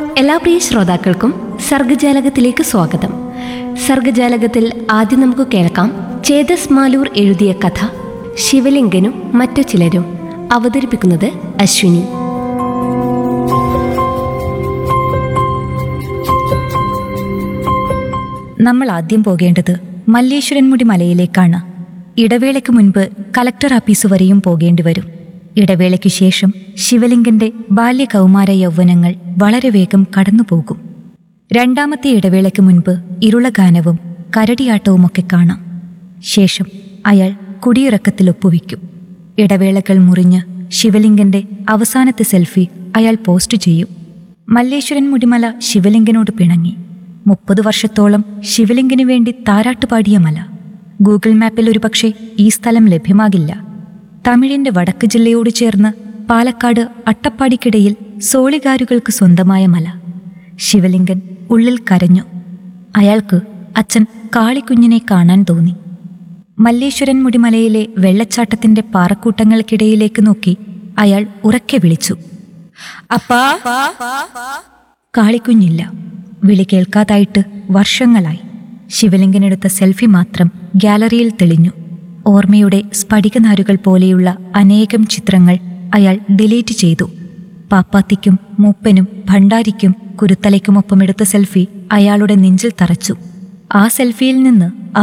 എല്ലാ പ്രിയ ശ്രോതാക്കൾക്കും സർഗജാലകത്തിലേക്ക് സ്വാഗതം സർഗജാലകത്തിൽ ആദ്യം നമുക്ക് കേൾക്കാം ചേതസ് മാലൂർ എഴുതിയ കഥ ശിവലിംഗനും മറ്റു ചിലരും അവതരിപ്പിക്കുന്നത് അശ്വിനി നമ്മൾ ആദ്യം പോകേണ്ടത് മല്ലേശ്വരൻമുടി മലയിലേക്കാണ് ഇടവേളയ്ക്ക് മുൻപ് കലക്ടർ ആഫീസ് വരെയും പോകേണ്ടി വരും ഇടവേളയ്ക്ക് ശേഷം ശിവലിംഗന്റെ ബാല്യകൗമാര യൗവനങ്ങൾ വളരെ വേഗം കടന്നുപോകും രണ്ടാമത്തെ ഇടവേളയ്ക്ക് മുൻപ് ഇരുളഗാനവും കരടിയാട്ടവുമൊക്കെ കാണാം ശേഷം അയാൾ കുടിയിറക്കത്തിൽ ഒപ്പുവെക്കും ഇടവേളകൾ മുറിഞ്ഞ് ശിവലിംഗന്റെ അവസാനത്തെ സെൽഫി അയാൾ പോസ്റ്റ് ചെയ്യും മല്ലേശ്വരൻ മുടിമല ശിവലിംഗനോട് പിണങ്ങി മുപ്പത് വർഷത്തോളം ശിവലിംഗിനു വേണ്ടി താരാട്ടുപാടിയ മല ഗൂഗിൾ മാപ്പിൽ ഒരുപക്ഷെ ഈ സ്ഥലം ലഭ്യമാകില്ല തമിഴിന്റെ വടക്ക് ജില്ലയോട് ചേർന്ന് പാലക്കാട് അട്ടപ്പാടിക്കിടയിൽ സോളികാരുകൾക്ക് സ്വന്തമായ മല ശിവലിംഗൻ ഉള്ളിൽ കരഞ്ഞു അയാൾക്ക് അച്ഛൻ കാളിക്കുഞ്ഞിനെ കാണാൻ തോന്നി മല്ലേശ്വരൻ മുടിമലയിലെ വെള്ളച്ചാട്ടത്തിന്റെ പാറക്കൂട്ടങ്ങൾക്കിടയിലേക്ക് നോക്കി അയാൾ ഉറക്കെ വിളിച്ചു അപ്പാ കാളിക്കുഞ്ഞില്ല വിളി കേൾക്കാതായിട്ട് വർഷങ്ങളായി ശിവലിംഗനെടുത്ത സെൽഫി മാത്രം ഗ്യാലറിയിൽ തെളിഞ്ഞു ഓർമ്മയുടെ സ്ഫടികനാരുകൾ പോലെയുള്ള അനേകം ചിത്രങ്ങൾ അയാൾ ഡിലീറ്റ് ചെയ്തു പാപ്പാത്തിക്കും മൂപ്പനും ഭണ്ഡാരിക്കും കുരുത്തലയ്ക്കുമൊപ്പം എടുത്ത സെൽഫി അയാളുടെ നെഞ്ചിൽ തറച്ചു ആ സെൽഫിയിൽ നിന്ന്